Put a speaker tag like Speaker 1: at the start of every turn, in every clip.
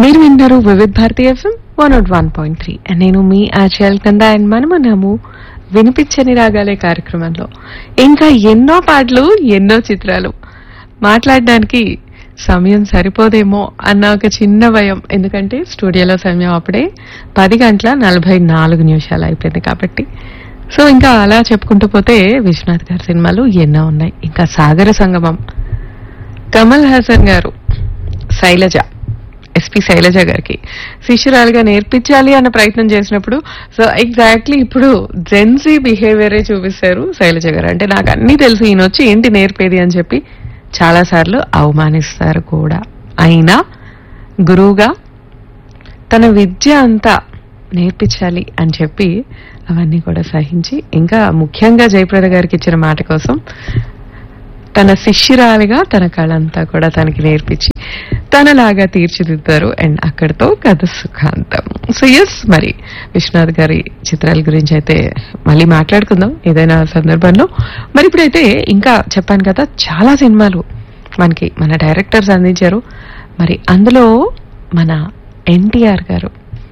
Speaker 1: మీరు వింటారు Vividh Bharati FM one naught one point three నేను మీ ఆచల్ కింద అండ్ మనమన్నాము వినిపించని రాగాలే కార్యక్రమంలో ఇంకా ఎన్నో పాటలు ఎన్నో చిత్రాలు మాట్లాడడానికి సమయం సరిపోదేమో అన్న ఒక చిన్న భయం ఎందుకంటే స్టూడియోలో సమయం అప్పుడే పది గంటల నలభై నాలుగు నిమిషాలు అయిపోయింది కాబట్టి సో ఇంకా అలా చెప్పుకుంటూ పోతే విశ్వనాథ్ గారి సినిమాలు ఎన్నో ఉన్నాయి ఇంకా సాగర సంగమం కమల్ హాసన్ గారు శైలజ ఎస్పి శైలజ గారికి శిష్యురాలుగా నేర్పించాలి అన్న ప్రయత్నం చేసినప్పుడు సో ఎగ్జాక్ట్లీ ఇప్పుడు జెన్సీ బిహేవియరే చూపిస్తారు శైలజ గారు అంటే నాకు అన్ని తెలుసు ఈయన వచ్చి ఏంటి నేర్పేది అని చెప్పి చాలా సార్లు అవమానిస్తారు కూడా అయినా గురువుగా తన విద్య అంతా నేర్పించాలి అని చెప్పి అవన్నీ కూడా సహించి ఇంకా ముఖ్యంగా జయప్రద గారికి ఇచ్చిన మాట కోసం తన శిష్యురాలిగా తన కళ అంతా కూడా తనకి నేర్పించి తనలాగా తీర్చిదిద్దారు అండ్ అక్కడితో కథ సుఖాంతం సో ఎస్ మరి విశ్వనాథ్ గారి చిత్రాల గురించి అయితే మళ్ళీ మాట్లాడుకుందాం ఏదైనా సందర్భంలో మరి ఇప్పుడైతే ఇంకా చెప్పాను కదా చాలా సినిమాలు మనకి మన డైరెక్టర్స్ అందించారు మరి అందులో మన ఎన్టీఆర్ గారు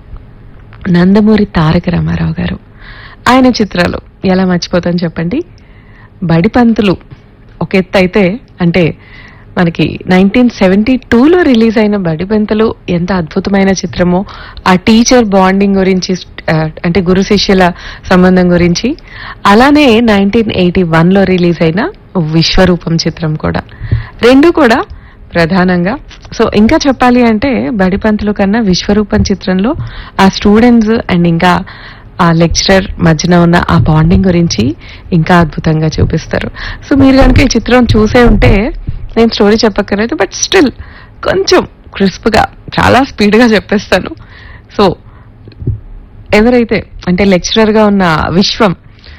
Speaker 1: నందమూరి తారక రామారావు గారు ఆయన చిత్రాలు ఎలా మర్చిపోతాను చెప్పండి బడిపంతులు ఒక ఎత్తు అయితే అంటే మనకి నైన్టీన్ సెవెంటీ టూలో రిలీజ్ అయిన బడిపంతులు ఎంత అద్భుతమైన చిత్రమో ఆ టీచర్ బాండింగ్ గురించి ఆ, అంటే గురు శిష్యుల సంబంధం గురించి అలానే నైన్టీన్ ఎయిటీ వన్లో రిలీజ్ అయిన విశ్వరూపం చిత్రం కూడా రెండు కూడా ప్రధానంగా సో ఇంకా చెప్పాలి అంటే బడిపంతులు కన్నా విశ్వరూపం చిత్రంలో ఆ స్టూడెంట్స్ అండ్ ఇంకా ఆ లెక్చరర్ మధ్యన ఉన్న ఆ బాండింగ్ గురించి ఇంకా అద్భుతంగా చూపిస్తారు సో మీరు కనుక ఈ చిత్రం చూసే ఉంటే నేను స్టోరీ చెప్పక్కర్లేదు బట్ స్టిల్ కొంచెం క్రిస్ప్ గా చాలా స్పీడ్ గా చెప్పేస్తాను సో ఎవరైతే అంటే లెక్చరర్ గా ఉన్న విశ్వం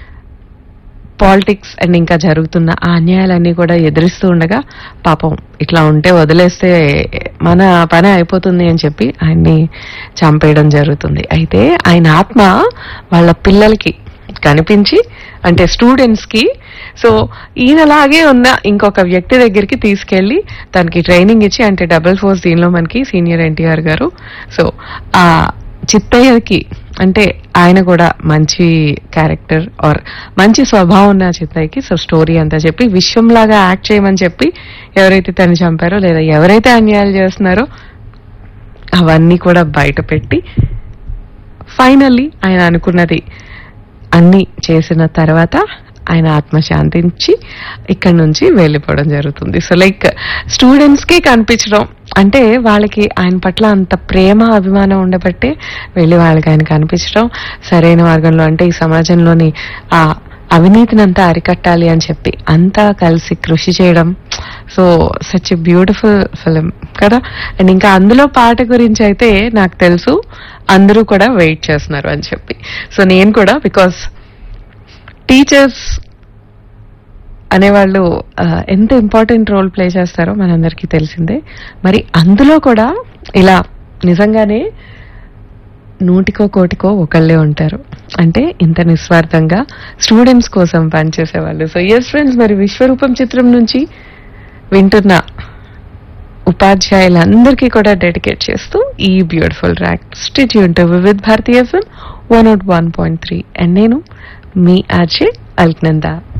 Speaker 1: పాలిటిక్స్ అండ్ ఇంకా జరుగుతున్న ఆ అన్యాయాలన్నీ కూడా ఎదురిస్తూ ఉండగా పాపం ఇట్లా ఉంటే వదిలేస్తే మన పని అయిపోతుంది అని చెప్పి ఆయన్ని చంపేయడం జరుగుతుంది అయితే ఆయన ఆత్మ వాళ్ళ పిల్లలకి కనిపించి అంటే స్టూడెంట్స్ కి సో ఈయనలాగే ఉన్న ఇంకొక వ్యక్తి దగ్గరికి తీసుకెళ్లి తనకి ట్రైనింగ్ ఇచ్చి అంటే డబుల్ ఫోర్స్ దీనిలో మనకి సీనియర్ ఎన్టీఆర్ గారు సో ఆ చిత్తయ్యకి అంటే ఆయన కూడా మంచి క్యారెక్టర్ ఆర్ మంచి స్వభావం ఉన్న చిత్తయ్యకి సో స్టోరీ అంతా చెప్పి విశ్వంలాగా యాక్ట్ చేయమని చెప్పి ఎవరైతే తను చంపారో లేదా ఎవరైతే అన్యాయాలు చేస్తున్నారో అవన్నీ కూడా బయట పెట్టి ఫైనల్లీ ఆయన అనుకున్నది అన్ని చేసిన తర్వాత ఆయన ఆత్మ శాంతించి ఇక్కడ నుంచి వెళ్ళిపోవడం జరుగుతుంది సో లైక్ స్టూడెంట్స్ కి కనిపించడం అంటే వాళ్ళకి ఆయన పట్ల అంత ప్రేమ అభిమానం ఉండబట్టే వెళ్ళి వాళ్ళకి ఆయన కనిపించడం సరైన మార్గంలో అంటే ఈ సమాజంలోని ఆ అవినీతిని అంతా అరికట్టాలి అని చెప్పి అంతా కలిసి కృషి చేయడం so such a beautiful film కదా అండ్ ఇంకా అందులో పాట గురించి అయితే నాకు తెలుసు అందరూ కూడా వెయిట్ చేస్తున్నారు అని చెప్పి సో నేను కూడా బికాస్ టీచర్స్ అనేవాళ్ళు ఆ, ఎంత ఇంపార్టెంట్ రోల్ ప్లే చేస్తారో మనందరికీ తెలిసిందే మరి అందులో కూడా ఇలా నిజంగానే నూటికో కోటికో ఒకళ్ళే ఉంటారు అంటే ఇంత నిస్వార్థంగా స్టూడెంట్స్ కోసం పనిచేసేవాళ్ళు సో ఎస్ ఫ్రెండ్స్ మరి విశ్వరూపం చిత్రం నుంచి వింటున్న ఉపాధ్యాయులందరికీ కూడా డెడికేట్ చేస్తూ ఈ బ్యూటిఫుల్ ట్రాక్ స్టిచ్ ఉంటూ Vividh Bharatiya FM one out one point three and నేను మీ ఆర్జే అల్క్నందా